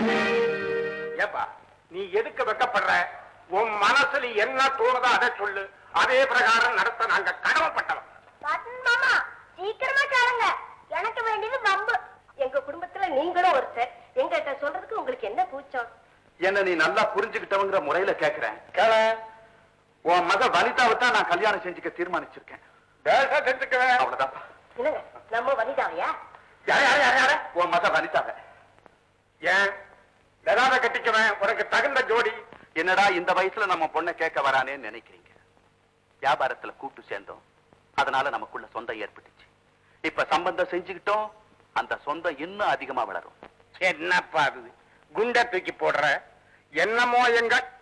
ஏப்பா நீ எதுக்கு வெக்கப்படுற உன் மனசுல என்ன தோணுதோ அதை சொல்லு அதே பிரகாரம் நடத்த நாங்க கடமைப்பட்டவன் பாட்டன் மாமா சீக்கிரமா கேளுங்க எனக்கு வேண்டியது வம்பு எங்க குடும்பத்துல நீங்களும் ஒருத்தர் எங்ககிட்ட சொல்றதுக்கு உங்களுக்கு என்ன கூச்சம் என்ன நீ நல்லா புரிஞ்சுக்கிட்டவங்கிற முறையில கேக்குறேன் கேள உன் மக வனிதாவை தான் நான் கல்யாணம் செஞ்சுக்க தீர்மானிச்சிருக்கேன் பேச செஞ்சுக்குவேன் அவ்வளவுதான் என்னங்க நம்ம வனிதாவையா யார் யார் யார் யார உன் மக வனிதாவை ஏன் லதாவை கட்டிக்குவேன் உனக்கு தகுந்த ஜோடி என்னடா இந்த வயசுல நம்ம பொண்ணை கேட்க வரானேன்னு நினைக்கிறீங்க வியாபாரத்துல கூட்டு சேர்ந்தோம் அதனால நமக்குள்ள சொந்தம் ஏற்பட்டுச்சு இப்ப சம்பந்தம் செஞ்சுக்கிட்டோம் அந்த சொந்தம் இன்னும் அதிகமா வளரும் என்னப்பா அது குண்ட தூக்கி போடுற என்னமோ எங்க